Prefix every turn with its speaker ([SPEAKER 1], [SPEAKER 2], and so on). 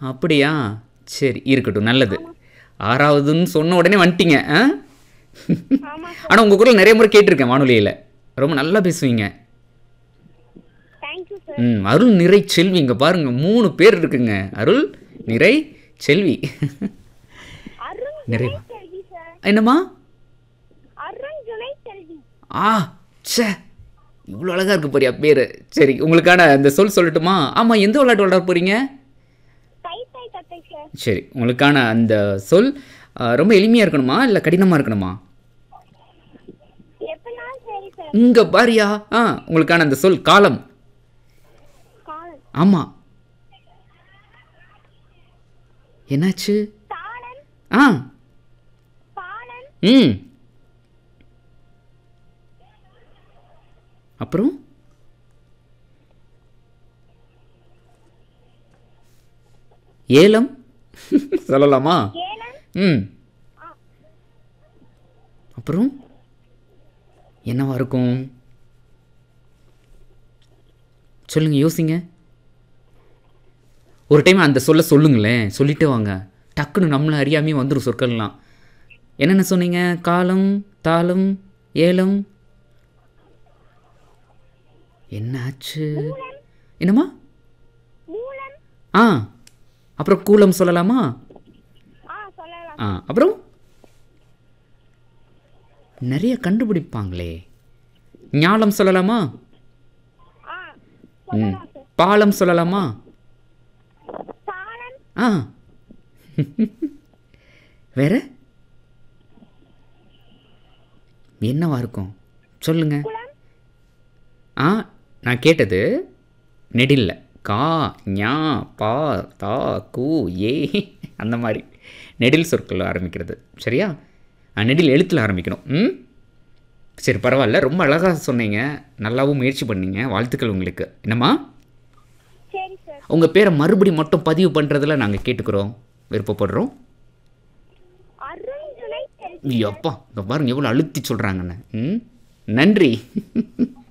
[SPEAKER 1] அப்படியா சரி இருக்கட்டும் நல்லது ஆறாவதுன்னு சொன்ன உடனே வந்துட்டீங்க ஆ
[SPEAKER 2] ஆமா
[SPEAKER 1] ஆனால் உங்கள் குரல் நிறைய முறை கேட்டிருக்கேன் வானொலியில் ரொம்ப நல்லா பேசுவீங்க
[SPEAKER 2] தேங்க்யூ சார்
[SPEAKER 1] ம் அருள் நிறை செல்வி இங்கே பாருங்க மூணு பேர் இருக்குங்க அருள் நிறை செல்வி
[SPEAKER 2] அருண்
[SPEAKER 1] நிறைய
[SPEAKER 2] ஜுனை செல்வி சார்
[SPEAKER 1] என்னம்மா
[SPEAKER 2] அருண் ஜுனை செல்வி
[SPEAKER 1] ஆ ச்சே இவ்வளோ அழகாக இருக்கு போறியா பேர் சரி உங்களுக்கான அந்த சொல் சொல்லட்டுமா ஆமாம் எந்த விளையாட்டு விளையாட போகிறீங்க
[SPEAKER 2] கை தை தட்டை சார்
[SPEAKER 1] சரி உங்களுக்கான அந்த சொல் ஆ, ரொம்ப எளிமையாக இருக்கணுமா இல்லை கடினமாக இருக்கணுமா
[SPEAKER 2] எப்பனாலும் சரி சார்
[SPEAKER 1] இங்கே பாரியா ஆ உங்களுக்கான அந்த சொல் காலம்
[SPEAKER 2] காலன்
[SPEAKER 1] ஆமாம் என்னாச்சு
[SPEAKER 2] தாளன்
[SPEAKER 1] ஆ
[SPEAKER 2] பாலன்
[SPEAKER 1] ம் அப்புறம் ஏலம் சொல்லலாமா
[SPEAKER 2] ஏலன்
[SPEAKER 1] ம் அப்புறம் என்னவா இருக்கும் சொல்லுங்க யோசிங்க ஒரு டைம் அந்த சொல்ல சொல்லுங்களேன் சொல்லிட்டு வாங்க டக்குன்னு நம்மளை அறியாமே வந்துடும் சொற்கள்லாம் என்னென்ன சொன்னீங்க காலம் தாளம் ஏலம் என்னாச்சு என்னம்மா
[SPEAKER 2] மூலம்
[SPEAKER 1] ஆ அப்புறம் கூலம் சொல்லலாமா
[SPEAKER 2] ஆ சொல்லலாம்
[SPEAKER 1] ஆ அப்புறம் நிறைய கண்டுபிடிப்பாங்களே ஞாலம் சொல்லலாமா
[SPEAKER 2] ஆ
[SPEAKER 1] ம்
[SPEAKER 2] சொல்லலாம் சார்
[SPEAKER 1] பாலம் சொல்லலாமா
[SPEAKER 2] தாளன்
[SPEAKER 1] ஆ வேற என்னவா இருக்கும் சொல்லுங்க
[SPEAKER 2] குளம்
[SPEAKER 1] ஆ நான் கேட்டது நெடில்ல கா ஞா பா தா கூ ஏ அந்த மாதிரி நெடில் சொற்கள் ஆரம்பிக்கிறது சரியா ஆ, நெடில் எழுத்தில் ஆரம்பிக்கணும் ம் சரி பரவாயில்ல ரொம்ப அழகாக சொன்னீங்க நல்லாவும் முயற்சி பண்ணீங்க வாழ்த்துக்கள் உங்களுக்கு என்னம்மா
[SPEAKER 2] சரி சார்
[SPEAKER 1] உங்கள் பேரை மறுபடி மட்டும் பதிவு பண்ணுறதுல நாங்கள் கேட்டுக்கிறோம் விருப்பப்படுறோம்
[SPEAKER 2] அருண் ஜுனை செல்வி
[SPEAKER 1] அப்பா இங்கே பாருங்க எவ்வளோ அழுத்தி சொல்கிறாங்கன்னு ம் நன்றி